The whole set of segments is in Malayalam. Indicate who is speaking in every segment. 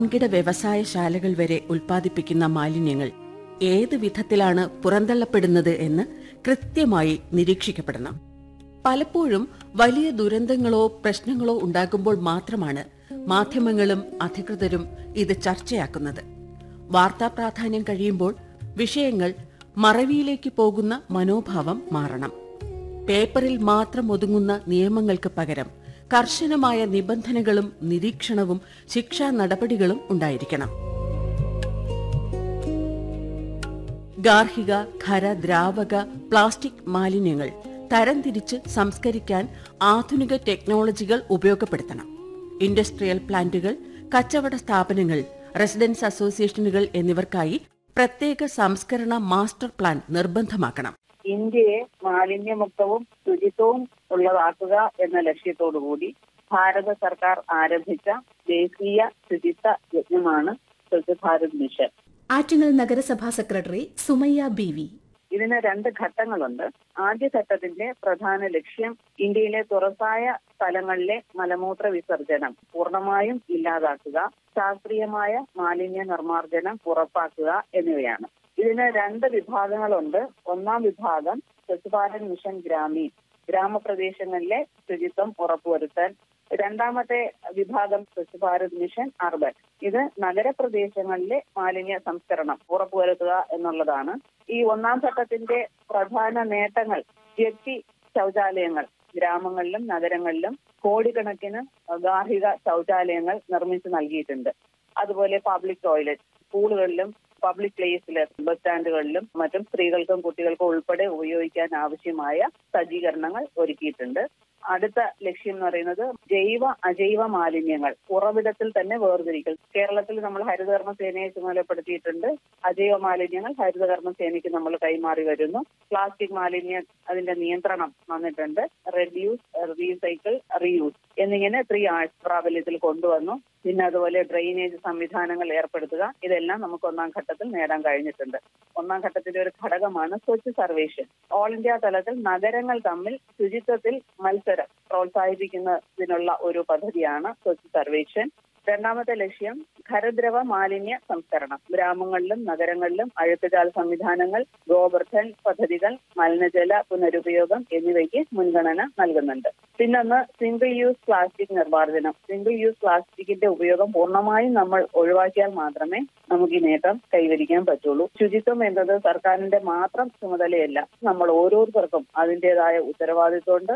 Speaker 1: വൻകിട വ്യവസായശാലകൾ വരെ ഉൽപ്പാദിപ്പിക്കുന്ന മാലിന്യങ്ങൾ ഏത് വിധത്തിലാണ് പുറന്തള്ളപ്പെടുന്നത് എന്ന് കൃത്യമായി നിരീക്ഷിക്കപ്പെടണം പലപ്പോഴും വലിയ ദുരന്തങ്ങളോ പ്രശ്നങ്ങളോ ഉണ്ടാകുമ്പോൾ മാത്രമാണ് മാധ്യമങ്ങളും അധികൃതരും ഇത് ചർച്ചയാക്കുന്നത് വാർത്താ പ്രാധാന്യം കഴിയുമ്പോൾ വിഷയങ്ങൾ മറവിയിലേക്ക് പോകുന്ന മനോഭാവം മാറണം പേപ്പറിൽ മാത്രം ഒതുങ്ങുന്ന നിയമങ്ങൾക്ക് പകരം കർശനമായ നിബന്ധനകളും നിരീക്ഷണവും ശിക്ഷാ നടപടികളും ഉണ്ടായിരിക്കണം ഗാർഹിക ഖര ദ്രാവക പ്ലാസ്റ്റിക് മാലിന്യങ്ങൾ തരംതിരിച്ച് സംസ്കരിക്കാൻ ആധുനിക ടെക്നോളജികൾ ഉപയോഗപ്പെടുത്തണം ഇൻഡസ്ട്രിയൽ പ്ലാന്റുകൾ കച്ചവട സ്ഥാപനങ്ങൾ റെസിഡൻസ് അസോസിയേഷനുകൾ എന്നിവർക്കായി പ്രത്യേക സംസ്കരണ മാസ്റ്റർ പ്ലാൻ നിർബന്ധമാക്കണം
Speaker 2: ഇന്ത്യയെ മാലിന്യമുക്തവും ശുചിത്വവും ഉള്ളതാക്കുക എന്ന ലക്ഷ്യത്തോടുകൂടി ഭാരത സർക്കാർ ആരംഭിച്ച ദേശീയ ശുചിത്വ യജ്ഞമാണ് സ്വച്ഛ് ഭാരത് മിഷൻ
Speaker 3: ആറ്റിങ്ങൽ നഗരസഭാ സെക്രട്ടറി സുമയ്യ ബി വി
Speaker 2: ഇതിന് രണ്ട് ഘട്ടങ്ങളുണ്ട് ആദ്യ ഘട്ടത്തിന്റെ പ്രധാന ലക്ഷ്യം ഇന്ത്യയിലെ തുറസായ സ്ഥലങ്ങളിലെ മലമൂത്ര വിസർജനം പൂർണ്ണമായും ഇല്ലാതാക്കുക ശാസ്ത്രീയമായ മാലിന്യ നിർമ്മാർജ്ജനം ഉറപ്പാക്കുക എന്നിവയാണ് ഇതിന് രണ്ട് വിഭാഗങ്ങളുണ്ട് ഒന്നാം വിഭാഗം സ്വച്ഛ് ഭാരത് മിഷൻ ഗ്രാമീൺ ഗ്രാമപ്രദേശങ്ങളിലെ ശുചിത്വം ഉറപ്പുവരുത്താൻ രണ്ടാമത്തെ വിഭാഗം സ്വച്ഛ് ഭാരത് മിഷൻ അർബൻ ഇത് നഗരപ്രദേശങ്ങളിലെ മാലിന്യ സംസ്കരണം ഉറപ്പുവരുത്തുക എന്നുള്ളതാണ് ഈ ഒന്നാം ഘട്ടത്തിന്റെ പ്രധാന നേട്ടങ്ങൾ വ്യക്തി ശൗചാലയങ്ങൾ ഗ്രാമങ്ങളിലും നഗരങ്ങളിലും കോടിക്കണക്കിന് ഗാർഹിക ശൗചാലയങ്ങൾ നിർമ്മിച്ചു നൽകിയിട്ടുണ്ട് അതുപോലെ പബ്ലിക് ടോയ്ലറ്റ് സ്കൂളുകളിലും പബ്ലിക് പ്ലേസില് ബസ് സ്റ്റാൻഡുകളിലും മറ്റും സ്ത്രീകൾക്കും കുട്ടികൾക്കും ഉൾപ്പെടെ ഉപയോഗിക്കാൻ ആവശ്യമായ സജ്ജീകരണങ്ങൾ ഒരുക്കിയിട്ടുണ്ട് അടുത്ത ലക്ഷ്യം എന്ന് പറയുന്നത് ജൈവ അജൈവ മാലിന്യങ്ങൾ ഉറവിടത്തിൽ തന്നെ വേർതിരിക്കൽ കേരളത്തിൽ നമ്മൾ ഹരിതകർമ്മ സേനയെ ചുമതലപ്പെടുത്തിയിട്ടുണ്ട് അജൈവ മാലിന്യങ്ങൾ ഹരിതകർമ്മ സേനയ്ക്ക് നമ്മൾ കൈമാറി വരുന്നു പ്ലാസ്റ്റിക് മാലിന്യം അതിന്റെ നിയന്ത്രണം വന്നിട്ടുണ്ട് റെഡ്യൂസ് റീസൈക്കിൾ റീയൂസ് എന്നിങ്ങനെ ത്രീ ആഴ്ച പ്രാബല്യത്തിൽ കൊണ്ടുവന്നു പിന്നെ അതുപോലെ ഡ്രെയിനേജ് സംവിധാനങ്ങൾ ഏർപ്പെടുത്തുക ഇതെല്ലാം നമുക്ക് ഒന്നാം ഘട്ടത്തിൽ നേടാൻ കഴിഞ്ഞിട്ടുണ്ട് ഒന്നാം ഘട്ടത്തിന്റെ ഒരു ഘടകമാണ് സ്വച്ഛ് സർവേഷൻ ഓൾ ഇന്ത്യ തലത്തിൽ നഗരങ്ങൾ തമ്മിൽ ശുചിത്വത്തിൽ മത്സരം പ്രോത്സാഹിപ്പിക്കുന്നതിനുള്ള ഒരു പദ്ധതിയാണ് സ്വച്ഛ് സർവേഷൻ രണ്ടാമത്തെ ലക്ഷ്യം ഖരദ്രവ മാലിന്യ സംസ്കരണം ഗ്രാമങ്ങളിലും നഗരങ്ങളിലും അഴുക്കുചാൽ സംവിധാനങ്ങൾ ഗോബർദ്ധൻ പദ്ധതികൾ മലിനജല പുനരുപയോഗം എന്നിവയ്ക്ക് മുൻഗണന നൽകുന്നുണ്ട് പിന്നൊന്ന് സിംഗിൾ യൂസ് പ്ലാസ്റ്റിക് നിർമ്മാർജ്ജനം സിംഗിൾ യൂസ് പ്ലാസ്റ്റിക്കിന്റെ ഉപയോഗം പൂർണ്ണമായും നമ്മൾ ഒഴിവാക്കിയാൽ മാത്രമേ നമുക്ക് ഈ നേട്ടം കൈവരിക്കാൻ പറ്റുള്ളൂ ശുചിത്വം എന്നത് സർക്കാരിന്റെ മാത്രം ചുമതലയല്ല നമ്മൾ ഓരോരുത്തർക്കും അതിൻ്റെതായ ഉത്തരവാദിത്വമുണ്ട്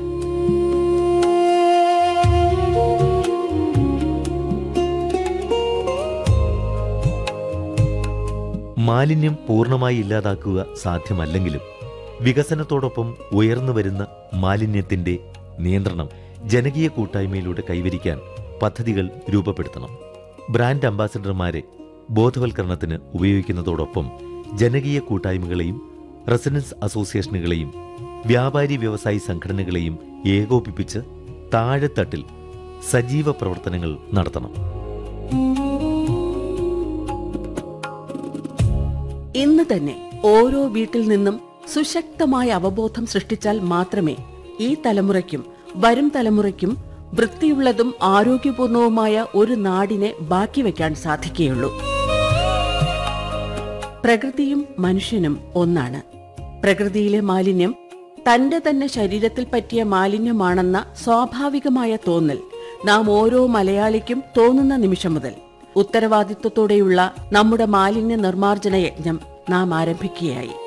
Speaker 4: മാലിന്യം പൂർണ്ണമായി ഇല്ലാതാക്കുക സാധ്യമല്ലെങ്കിലും വികസനത്തോടൊപ്പം ഉയർന്നു വരുന്ന മാലിന്യത്തിന്റെ നിയന്ത്രണം ജനകീയ കൂട്ടായ്മയിലൂടെ കൈവരിക്കാൻ പദ്ധതികൾ രൂപപ്പെടുത്തണം ബ്രാൻഡ് അംബാസഡർമാരെ ബോധവൽക്കരണത്തിന് ഉപയോഗിക്കുന്നതോടൊപ്പം ജനകീയ കൂട്ടായ്മകളെയും റെസിഡൻസ് അസോസിയേഷനുകളെയും വ്യാപാരി വ്യവസായി സംഘടനകളെയും ഏകോപിപ്പിച്ച് താഴെത്തട്ടിൽ സജീവ പ്രവർത്തനങ്ങൾ നടത്തണം
Speaker 1: ഇന്ന് തന്നെ ഓരോ വീട്ടിൽ നിന്നും സുശക്തമായ അവബോധം സൃഷ്ടിച്ചാൽ മാത്രമേ ഈ തലമുറയ്ക്കും വരും തലമുറയ്ക്കും വൃത്തിയുള്ളതും ആരോഗ്യപൂർണവുമായ ഒരു നാടിനെ ബാക്കി വയ്ക്കാൻ സാധിക്കുകയുള്ളൂ പ്രകൃതിയും മനുഷ്യനും ഒന്നാണ് പ്രകൃതിയിലെ മാലിന്യം തന്റെ തന്നെ ശരീരത്തിൽ പറ്റിയ മാലിന്യമാണെന്ന സ്വാഭാവികമായ തോന്നൽ നാം ഓരോ മലയാളിക്കും തോന്നുന്ന നിമിഷം മുതൽ ഉത്തരവാദിത്വത്തോടെയുള്ള നമ്മുടെ മാലിന്യ നിർമ്മാർജ്ജന യജ്ഞം നാം ആരംഭിക്കുകയായി